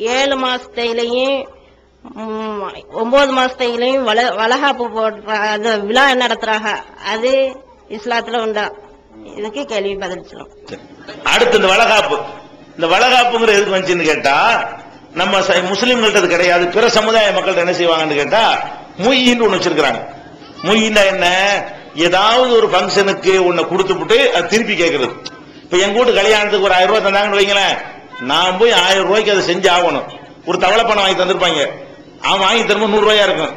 ஏழு மாசத்தையிலையும் ம், ஒன்பது மாசத்தையிலையும் வள வளகாப்பு போடுற அது விழா நடத்துறாங்க அது இஸ்லாத்துல உண்டா இதுக்கு கேள்வி பதில் சொல்லும் அடுத்து இந்த வளகாப்பு இந்த வளகாப்புங்கிற எதுக்கு வந்துச்சுன்னு கேட்டா நம்ம ச- முஸ்லிம்கள்ட்ட அது கிடையாது பிற சமுதாய மக்கள்கிட்ட என்ன செய்வாங்கன்னு கேட்டா மொய்யின்னு ஒண்ணு வச்சிருக்காங்க மொய்யின்னா என்ன ஏதாவது ஒரு ஃபங்க்ஷனுக்கு ஒண்ணு கொடுத்துப்புட்டு அது திருப்பி கேட்கறது இப்ப எங்க வீட்டு கல்யாணத்துக்கு ஒரு ஆயிரம் ரூபாய் தந்தாங்கன்னு வைங்களேன் நான் போய் ஆயிரம் ரூபாய்க்கு அதை செஞ்சு ஆகணும் ஒரு தவளை பணம் வாங்கி தந்திருப்பாங்க அவன் வாங்கி தரும்போது நூறு ரூபாயா இருக்கும்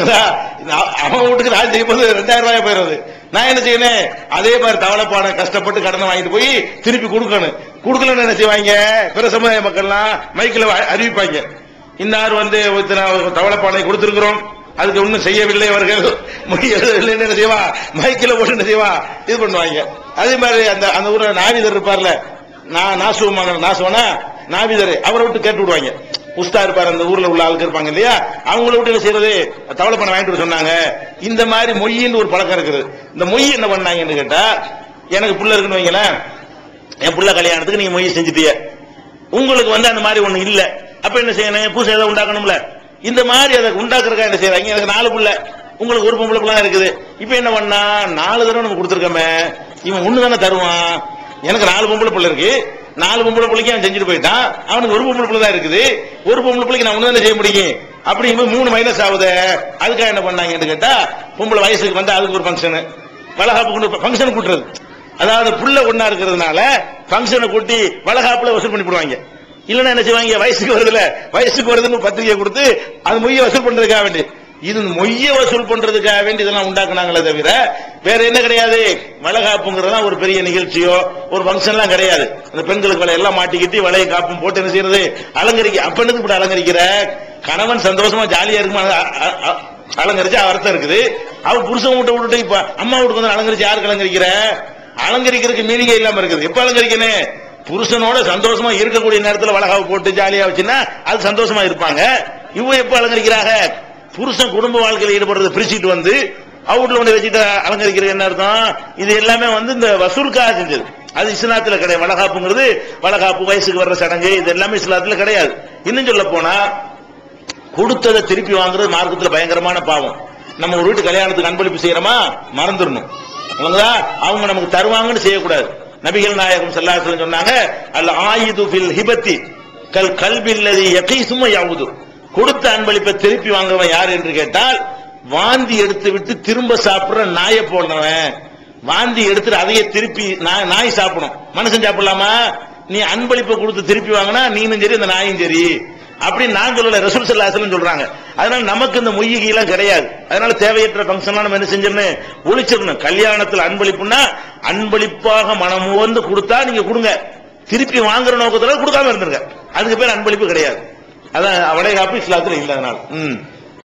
நான் அவன் வீட்டுக்கு நான் செய்யும்போது ரெண்டாயிரம் ரூபாயா போயிருது நான் என்ன செய்யணும் அதே மாதிரி தவளைப்பானை கஷ்டப்பட்டு கடனை வாங்கிட்டு போய் திருப்பி கொடுக்கணும் கொடுக்கலன்னு என்ன செய்வாங்க பிற சமுதாய மக்கள்லாம் மைக்கில் அறிவிப்பாங்க இன்னார் வந்து இத்தனை தவளைப்பானை கொடுத்திருக்கிறோம் அதுக்கு ஒன்றும் செய்யவில்லை அவர்கள் மொழி எழுதவில்லைன்னு என்ன செய்வா மைக்கில் போட்டு என்ன செய்வா இது பண்ணுவாங்க அதே மாதிரி அந்த அந்த ஊர்ல நாவிதர் இருப்பார்ல நான் நாசுவமான நாசுவனா நாவிதர் அவரை விட்டு கேட்டு விடுவாங்க உஸ்தா இருப்பார் அந்த ஊர்ல உள்ள ஆளுக்கு இருப்பாங்க இல்லையா அவங்கள விட்டு என்ன செய்யறது தவளை பணம் வாங்கிட்டு வர சொன்னாங்க இந்த மாதிரி மொய்யின்னு ஒரு பழக்கம் இருக்குது இந்த மொய் என்ன பண்ணாங்கன்னு கேட்டா எனக்கு புள்ள இருக்குன்னு வைங்களேன் என் புள்ள கல்யாணத்துக்கு நீங்க மொய் செஞ்சுட்டிய உங்களுக்கு வந்து அந்த மாதிரி ஒண்ணு இல்ல அப்ப என்ன செய்யணும் பூசை ஏதாவது உண்டாக்கணும்ல இந்த மாதிரி அதை உண்டாக்குறக்கா என்ன செய்யறாங்க எனக்கு நாலு புள்ள உங்களுக்கு ஒரு பொம்பளை புள்ள இருக்குது இப்ப என்ன பண்ணா நாலு தடவை நம்ம கொடுத்துருக்கோமே இவன் ஒண்ணு தானே தருவான் எனக்கு நாலு பொம்பளை புள்ள இருக்கு நாலு பொம்பளை பிள்ளைக்கு அவன் செஞ்சுட்டு போயிட்டான் அவனுக்கு ஒரு பொம்பளை பிள்ளை தான் இருக்குது ஒரு பொம்பளை பிள்ளைக்கு நான் ஒண்ணு தானே செய்ய முடியும் அப்படிங்கும்போது மூணு மைனஸ் ஆகுது அதுக்காக என்ன பண்ணாங்கன்னு கேட்டா பொம்பளை வயசுக்கு வந்து அதுக்கு ஒரு ஃபங்க்ஷனு வளகாப்பு கொண்டு ஃபங்க்ஷன் கூட்டுறது அதாவது புள்ள ஒண்ணா இருக்கிறதுனால ஃபங்க்ஷனை கூட்டி வளகாப்புல வசூல் பண்ணி போடுவாங்க இல்லன்னா என்ன செய்வாங்க வயசுக்கு வருதுல வயசுக்கு வருதுன்னு பத்திரிகை கொடுத்து அது மொய்ய வசூல் பண்றதுக்காக வேண்டி இது மொய்ய வசூல் பண்றதுக்காக வேண்டி இதெல்லாம் உண்டாக்குனாங்களே தவிர வேற என்ன கிடையாது வளகாப்புங்கிறதெல்லாம் ஒரு பெரிய நிகழ்ச்சியோ ஒரு ஃபங்க்ஷன்லாம் கிடையாது அந்த பெண்களுக்கு வலை எல்லாம் மாட்டிக்கிட்டு வளைய காப்பும் போட்டு என்ன செய்யறது அலங்கரிக்க அப்பனுக்கு இப்படி அலங்கரிக்கிற கணவன் சந்தோஷமா ஜாலியா இருக்குமா அ- அ- அ- அலங்கரிச்சு அர்த்தம் இருக்குது அவ புருஷன் வீட்டை விட்டுட்டு இப்ப அம்மா வீட்டுக்கு வந்து அலங்கரிச்சு யாருக்கு அலங்கரிக்கிற அலங்கரிக்கிறதுக்கு மீனிங்கே இல்லாம இருக்குது எப்ப அலங்கரிக்கணும் புருஷனோட சந்தோஷமா இருக்கக்கூடிய நேரத்துல வளகாவு போட்டு ஜாலியா வச்சுன்னா அது சந்தோஷமா இருப்பாங்க இவங்க எப்ப அலங்கரிக்கிறாங்க புருஷன் குடும்ப வாழ்க்கையில ஈடுபடுறத பிரிச்சுட்டு வந்து அவுட்ல கொண்டு வச்சுட்டு அலங்கரிக்கிறது என்ன அர்த்தம் இது எல்லாமே வந்து இந்த வசூலுக்காக செஞ்சது அது இஸ்லாத்துல கிடையாது வளகாப்புங்கிறது வளகாப்பு வயசுக்கு வர்ற சடங்கு இது எல்லாமே இஸ்லாத்துல கிடையாது இன்னும் சொல்ல போனா கொடுத்ததை திருப்பி வாங்குறது மார்க்கத்துல பயங்கரமான பாவம் நம்ம ஒரு வீட்டு கல்யாணத்துக்கு அன்பளிப்பு செய்யறோமா மறந்துடணும் அவங்களா அவங்க நமக்கு தருவாங்கன்னு செய்யக்கூடாது நபிகள் நாயகம் ஸல்லல்லாஹு சொன்னாங்க அல்ல ஆயுது ஃபில் ஹிபத்தி கல் கல்பில்லதி யகீசும யாவுது கொடுத்த அன்பளிப்பை திருப்பி வாங்குறவன் யார் என்று கேட்டால் வாந்தி எடுத்து விட்டு திரும்ப சாப்பிடுற நாயை போடுறவன் வாந்தி எடுத்துட்டு அதையே திருப்பி நாய் நாய் சாப்பிடும் மனுஷன் சாப்பிடலாமா நீ அன்பளிப்பை கொடுத்து திருப்பி வாங்கினா நீனும் சரி அந்த நாயும் சரி அப்படி நான் சொல்லல ரசூல் சல்லாசலம் சொல்றாங்க அதனால நமக்கு இந்த மொய்யகி எல்லாம் கிடையாது அதனால தேவையற்ற ஃபங்க்ஷன்லாம் நம்ம என்ன செஞ்சிடணும் ஒழிச்சிடணும் கல்யாணத்துல அன்பளிப்புன்னா அன்பளிப்பாக மனம் வந்து கொடுத்தா நீங்க கொடுங்க திருப்பி வாங்குற நோக்கத்துல கொடுக்காம இருந்துருங்க அதுக்கு பேர் அன்பளிப்பு கிடையாது அதான் வளைகாப்பு இஸ்லாத்துல இல்லை அதனால ம்